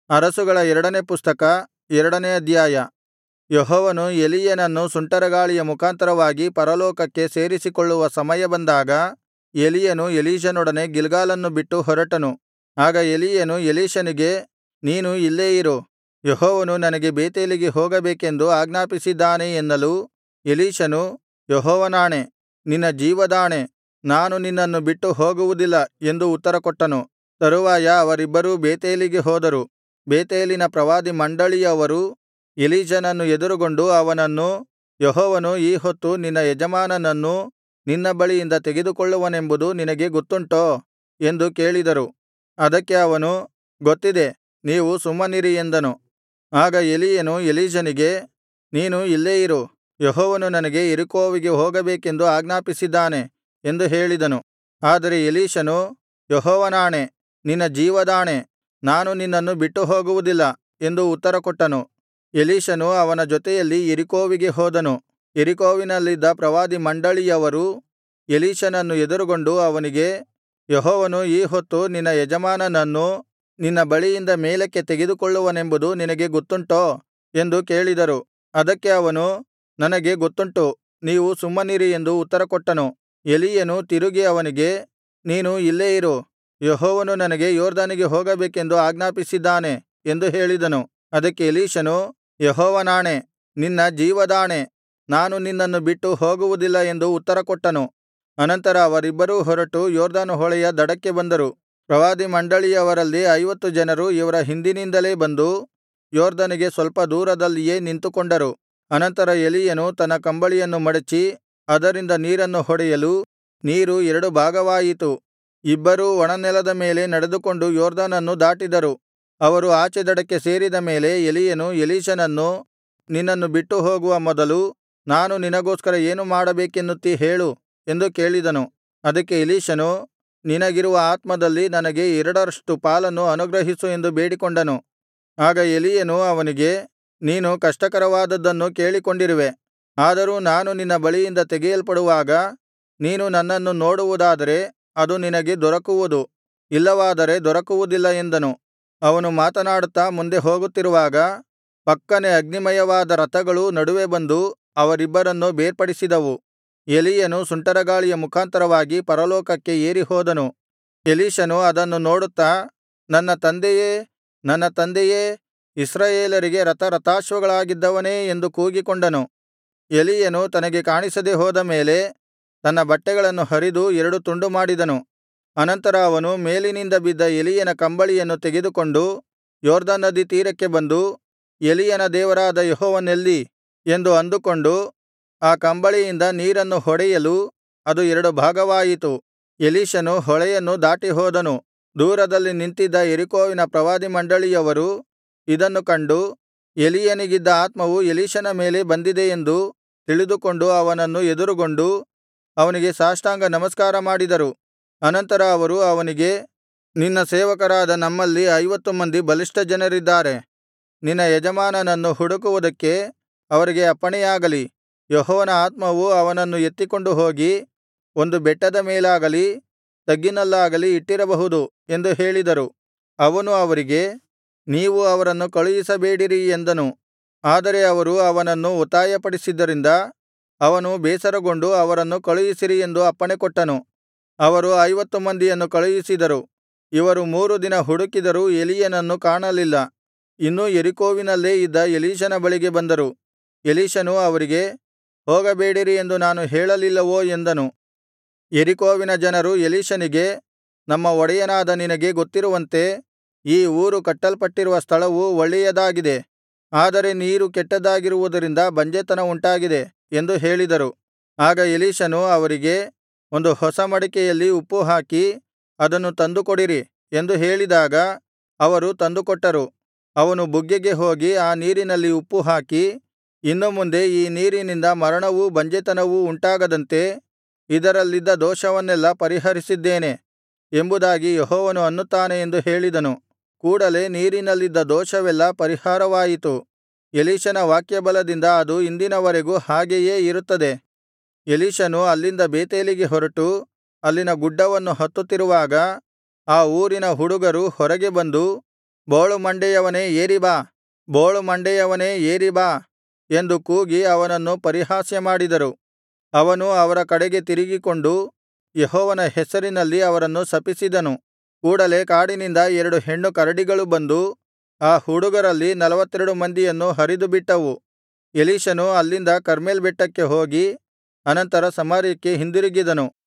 ಅರಸುಗಳ ಎರಡನೆ ಪುಸ್ತಕ ಎರಡನೇ ಅಧ್ಯಾಯ ಯೆಹೋವನು ಎಲೀಯನನ್ನು ಸುಂಟರಗಾಳಿಯ ಮುಖಾಂತರವಾಗಿ ಪರಲೋಕಕ್ಕೆ ಸೇರಿಸಿಕೊಳ್ಳುವ ಸಮಯ ಬಂದಾಗ ಎಲೀಯನು ಎಲೀಷನೊಡನೆ ಗಿಲ್ಗಾಲನ್ನು ಬಿಟ್ಟು ಹೊರಟನು ಆಗ ಎಲೀಯನು ಎಲೀಷನಿಗೆ ನೀನು ಇಲ್ಲೇ ಇರು ಯೆಹೋವನು ನನಗೆ ಬೇತೇಲಿಗೆ ಹೋಗಬೇಕೆಂದು ಆಜ್ಞಾಪಿಸಿದ್ದಾನೆ ಎನ್ನಲು ಎಲೀಷನು ಯೆಹೋವನಾಣೆ ನಿನ್ನ ಜೀವದಾಣೆ ನಾನು ನಿನ್ನನ್ನು ಬಿಟ್ಟು ಹೋಗುವುದಿಲ್ಲ ಎಂದು ಉತ್ತರಕೊಟ್ಟನು ತರುವಾಯ ಅವರಿಬ್ಬರೂ ಬೇತೇಲಿಗೆ ಹೋದರು ಬೇತೇಲಿನ ಪ್ರವಾದಿ ಮಂಡಳಿಯವರು ಎಲೀಷನನ್ನು ಎದುರುಗೊಂಡು ಅವನನ್ನು ಯೆಹೋವನು ಈ ಹೊತ್ತು ನಿನ್ನ ಯಜಮಾನನನ್ನು ನಿನ್ನ ಬಳಿಯಿಂದ ತೆಗೆದುಕೊಳ್ಳುವನೆಂಬುದು ನಿನಗೆ ಗೊತ್ತುಂಟೋ ಎಂದು ಕೇಳಿದರು ಅದಕ್ಕೆ ಅವನು ಗೊತ್ತಿದೆ ನೀವು ಸುಮ್ಮನಿರಿ ಎಂದನು ಆಗ ಎಲೀಯನು ಎಲೀಷನಿಗೆ ನೀನು ಇಲ್ಲೇ ಇರು ಯೆಹೋವನು ನನಗೆ ಯೆರಿಕೋವಿಗೆ ಹೋಗಬೇಕೆಂದು ಆಜ್ಞಾಪಿಸಿದ್ದಾನೆ ಎಂದು ಹೇಳಿದನು ಆದರೆ ಎಲೀಷನು ಯೆಹೋವನಾಣೆ ನಿನ್ನ ಜೀವದಾಣೆ ನಾನು ನಿನ್ನನ್ನು ಬಿಟ್ಟು ಹೋಗುವುದಿಲ್ಲ ಎಂದು ಉತ್ತರಕೊಟ್ಟನು ಎಲೀಷನು ಅವನ ಜೊತೆಯಲ್ಲಿ ಯೆರಿಕೋವಿಗೆ ಹೋದನು ಯೆರಿಕೋವಿನಲ್ಲಿದ್ದ ಪ್ರವಾದಿ ಮಂಡಳಿಯವರು ಎಲೀಷನನ್ನು ಎದುರುಗೊಂಡು ಅವನಿಗೆ ಯೆಹೋವನು ಈ ಹೊತ್ತು ನಿನ್ನ ಯಜಮಾನನನ್ನು ನಿನ್ನ ಬಳಿಯಿಂದ ಮೇಲಕ್ಕೆ ತೆಗೆದುಕೊಳ್ಳುವನೆಂಬುದು ನಿನಗೆ ಗೊತ್ತುಂಟೋ ಎಂದು ಕೇಳಿದರು ಅದಕ್ಕೆ ಅವನು ನನಗೆ ಗೊತ್ತುಂಟು ನೀವು ಸುಮ್ಮನಿರಿ ಎಂದು ಉತ್ತರಕೊಟ್ಟನು ಎಲೀಯನು ತಿರುಗಿ ಅವನಿಗೆ ನೀನು ಇಲ್ಲೇ ಇರು ಯೆಹೋವನು ನನಗೆ ಯೊರ್ದನಿಗೆ ಹೋಗಬೇಕೆಂದು ಆಜ್ಞಾಪಿಸಿದ್ದಾನೆ ಎಂದು ಹೇಳಿದನು ಅದಕ್ಕೆ ಎಲೀಷನು ಯೆಹೋವನಾಣೆ ನಿನ್ನ ಜೀವದಾಣೆ ನಾನು ನಿನ್ನನ್ನು ಬಿಟ್ಟು ಹೋಗುವುದಿಲ್ಲ ಎಂದು ಉತ್ತರಕೊಟ್ಟನು ಅನಂತರ ಅವರಿಬ್ಬರೂ ಹೊರಟು ಯೊರ್ದನ್ ಹೊಳೆಯ ದಡಕ್ಕೆ ಬಂದರು ಪ್ರವಾದಿ ಮಂಡಳಿಯವರಲ್ಲಿ ಐವತ್ತು ಜನರು ಇವರ ಹಿಂದಿನಿಂದಲೇ ಬಂದು ಯೊರ್ದನಿಗೆ ಸ್ವಲ್ಪ ದೂರದಲ್ಲಿಯೇ ನಿಂತುಕೊಂಡರು ಅನಂತರ ಎಲೀಯನು ತನ್ನ ಕಂಬಳಿಯನ್ನು ಮಡಚಿ ಅದರಿಂದ ನೀರನ್ನು ಹೊಡೆಯಲು ನೀರು ಎರಡು ಭಾಗವಾಯಿತು ಇಬ್ಬರೂ ಒಣನೆಲದ ಮೇಲೆ ನಡೆದುಕೊಂಡು ಯೊರ್ದನನ್ನು ದಾಟಿದರು ಅವರು ಆಚೆ ದಡಕ್ಕೆ ಸೇರಿದ ಮೇಲೆ ಎಲೀಯನು ಎಲೀಷನನ್ನು ನಿನ್ನನ್ನು ಬಿಟ್ಟು ಹೋಗುವ ಮೊದಲು ನಾನು ನಿನಗೋಸ್ಕರ ಏನು ಮಾಡಬೇಕೆನ್ನುತ್ತೀ ಹೇಳು ಎಂದು ಕೇಳಿದನು ಅದಕ್ಕೆ ಎಲೀಷನು ನಿನಗಿರುವ ಆತ್ಮದಲ್ಲಿ ನನಗೆ ಎರಡರಷ್ಟು ಪಾಲನ್ನು ಅನುಗ್ರಹಿಸು ಎಂದು ಬೇಡಿಕೊಂಡನು ಆಗ ಎಲೀಯನು ಅವನಿಗೆ ನೀನು ಕಷ್ಟಕರವಾದದ್ದನ್ನು ಕೇಳಿಕೊಂಡಿರುವೆ ಆದರೂ ನಾನು ನಿನ್ನ ಬಳಿಯಿಂದ ತೆಗೆಯಲ್ಪಡುವಾಗ ನೀನು ನನ್ನನ್ನು ನೋಡುವುದಾದರೆ ಅದು ನಿನಗೆ ದೊರಕುವುದು ಇಲ್ಲವಾದರೆ ದೊರಕುವುದಿಲ್ಲ ಎಂದನು ಅವನು ಮಾತನಾಡುತ್ತಾ ಮುಂದೆ ಹೋಗುತ್ತಿರುವಾಗ ಪಕ್ಕನೆ ಅಗ್ನಿಮಯವಾದ ರಥಗಳು ನಡುವೆ ಬಂದು ಅವರಿಬ್ಬರನ್ನು ಬೇರ್ಪಡಿಸಿದವು ಎಲೀಯನು ಸುಂಟರಗಾಳಿಯ ಮುಖಾಂತರವಾಗಿ ಪರಲೋಕಕ್ಕೆ ಏರಿಹೋದನು ಎಲೀಷನು ಅದನ್ನು ನೋಡುತ್ತಾ ನನ್ನ ತಂದೆಯೇ ನನ್ನ ತಂದೆಯೇ ಇಸ್ರಾಯೇಲರಿಗೆ ರಥರಥಾಶ್ವಗಳಾಗಿದ್ದವನೇ ಎಂದು ಕೂಗಿಕೊಂಡನು ಎಲೀಯನು ತನಗೆ ಕಾಣಿಸದೆ ಹೋದ ಮೇಲೆ ತನ್ನ ಬಟ್ಟೆಗಳನ್ನು ಹರಿದು ಎರಡು ತುಂಡು ಮಾಡಿದನು ಅನಂತರ ಅವನು ಮೇಲಿನಿಂದ ಬಿದ್ದ ಎಲೀಯನ ಕಂಬಳಿಯನ್ನು ತೆಗೆದುಕೊಂಡು ಯೊರ್ದನ್ ನದಿ ತೀರಕ್ಕೆ ಬಂದು ಎಲೀಯನ ದೇವರಾದ ಯೆಹೋವನೆಲ್ಲಿ ಎಂದು ಅಂದುಕೊಂಡು ಆ ಕಂಬಳಿಯಿಂದ ನೀರನ್ನು ಹೊಡೆಯಲು ಅದು ಎರಡು ಭಾಗವಾಯಿತು ಎಲೀಷನು ಹೊಳೆಯನ್ನು ದಾಟಿಹೋದನು ದೂರದಲ್ಲಿ ನಿಂತಿದ್ದ ಯೆರಿಕೋವಿನ ಪ್ರವಾದಿ ಮಂಡಳಿಯವರು ಇದನ್ನು ಕಂಡು ಎಲೀಯನಿಗಿದ್ದ ಆತ್ಮವು ಎಲೀಷನ ಮೇಲೆ ಬಂದಿದೆ ಎಂದು ತಿಳಿದುಕೊಂಡು ಅವನನ್ನು ಎದುರುಗೊಂಡು ಅವನಿಗೆ ಸಾಷ್ಟಾಂಗ ನಮಸ್ಕಾರ ಮಾಡಿದರು ಅನಂತರ ಅವರು ಅವನಿಗೆ ನಿನ್ನ ಸೇವಕರಾದ ನಮ್ಮಲ್ಲಿ ಐವತ್ತು ಮಂದಿ ಬಲಿಷ್ಠ ಜನರಿದ್ದಾರೆ ನಿನ್ನ ಯಜಮಾನನನ್ನು ಹುಡುಕುವುದಕ್ಕೆ ಅವರಿಗೆ ಅಪ್ಪಣೆಯಾಗಲಿ ಯೆಹೋವನ ಆತ್ಮವು ಅವನನ್ನು ಎತ್ತಿಕೊಂಡು ಹೋಗಿ ಒಂದು ಬೆಟ್ಟದ ಮೇಲಾಗಲಿ ತಗ್ಗಿನಲ್ಲಾಗಲಿ ಇಟ್ಟಿರಬಹುದು ಎಂದು ಹೇಳಿದರು ಅವನು ಅವರಿಗೆ ನೀವು ಅವರನ್ನು ಕಳುಹಿಸಬೇಡಿರಿ ಎಂದನು ಆದರೆ ಅವರು ಅವನನ್ನು ಒತ್ತಾಯಪಡಿಸಿದ್ದರಿಂದ ಅವನು ಬೇಸರಗೊಂಡು ಅವರನ್ನು ಕಳುಹಿಸಿರಿ ಎಂದು ಅಪ್ಪಣೆಕೊಟ್ಟನು ಅವರು ಐವತ್ತು ಮಂದಿಯನ್ನು ಕಳುಹಿಸಿದರು ಇವರು ಮೂರು ದಿನ ಹುಡುಕಿದರೂ ಎಲೀಯನನ್ನು ಕಾಣಲಿಲ್ಲ ಇನ್ನೂ ಯೆರಿಕೋವಿನಲ್ಲೇ ಇದ್ದ ಎಲೀಷನ ಬಳಿಗೆ ಬಂದರು ಎಲೀಷನು ಅವರಿಗೆ ಹೋಗಬೇಡಿರಿ ಎಂದು ನಾನು ಹೇಳಲಿಲ್ಲವೋ ಎಂದನು ಯೆರಿಕೋವಿನ ಜನರು ಎಲೀಷನಿಗೆ ನಮ್ಮ ಒಡೆಯನಾದ ನಿನಗೆ ಗೊತ್ತಿರುವಂತೆ ಈ ಊರು ಕಟ್ಟಲ್ಪಟ್ಟಿರುವ ಸ್ಥಳವು ಒಳ್ಳೆಯದಾಗಿದೆ ಆದರೆ ನೀರು ಕೆಟ್ಟದ್ದಾಗಿರುವುದರಿಂದ ಬಂಜೆತನ ಉಂಟಾಗಿದೆ ಎಂದು ಹೇಳಿದರು ಆಗ ಎಲೀಷನು ಅವರಿಗೆ ಒಂದು ಹೊಸ ಮಡಿಕೆಯಲ್ಲಿ ಉಪ್ಪು ಹಾಕಿ ಅದನ್ನು ತಂದುಕೊಡಿರಿ ಎಂದು ಹೇಳಿದಾಗ ಅವರು ತಂದುಕೊಟ್ಟರು ಅವನು ಬುಗ್ಗೆಗೆ ಹೋಗಿ ಆ ನೀರಿನಲ್ಲಿ ಉಪ್ಪು ಹಾಕಿ ಇನ್ನು ಮುಂದೆ ಈ ನೀರಿನಿಂದ ಮರಣವೂ ಬಂಜೆತನವೂ ಉಂಟಾಗದಂತೆ ಇದರಲ್ಲಿದ್ದ ದೋಷವನ್ನೆಲ್ಲಾ ಪರಿಹರಿಸಿದ್ದೇನೆ ಎಂಬುದಾಗಿ ಯೆಹೋವನು ಅನ್ನುತ್ತಾನೆ ಎಂದು ಹೇಳಿದನು ಕೂಡಲೆ ನೀರಿನಲ್ಲಿದ್ದ ದೋಷವೆಲ್ಲಾ ಪರಿಹಾರವಾಯಿತು ಎಲೀಷನ ವಾಕ್ಯಬಲದಿಂದ ಅದು ಇಂದಿನವರೆಗೂ ಹಾಗೆಯೇ ಇರುತ್ತದೆ ಎಲೀಷನು ಅಲ್ಲಿಂದ ಬೇತೇಲಿಗೆ ಹೊರಟು ಅಲ್ಲಿನ ಗುಡ್ಡವನ್ನು ಹತ್ತುತ್ತಿರುವಾಗ ಆ ಊರಿನ ಹುಡುಗರು ಹೊರಗೆ ಬಂದು ಬೋಳುಮಂಡೆಯವನೇ ಏರಿ ಬಾ ಬೋಳುಮಂಡೆಯವನೇ ಏರಿ ಬಾ ಎಂದು ಕೂಗಿ ಅವನನ್ನು ಪರಿಹಾಸ್ಯಮಾಡಿದರು ಅವನು ಅವರ ಕಡೆಗೆ ತಿರುಗಿಕೊಂಡು ಯೆಹೋವನ ಹೆಸರಿನಲ್ಲಿ ಅವರನ್ನು ಶಪಿಸಿದನು ಕೂಡಲೆ ಕಾಡಿನಿಂದ ಎರಡು ಹೆಣ್ಣು ಕರಡಿಗಳು ಬಂದು ಆ ಹುಡುಗರಲ್ಲಿ ನಲ್ವತ್ತೆರಡು ಮಂದಿಯನ್ನು ಹರಿದುಬಿಟ್ಟವು ಎಲೀಷನು ಅಲ್ಲಿಂದ ಕರ್ಮೆಲ್ ಬೆಟ್ಟಕ್ಕೆ ಹೋಗಿ ಅನಂತರ ಸಮಾರ್ಯಕ್ಕೆ ಹಿಂದಿರುಗಿದನು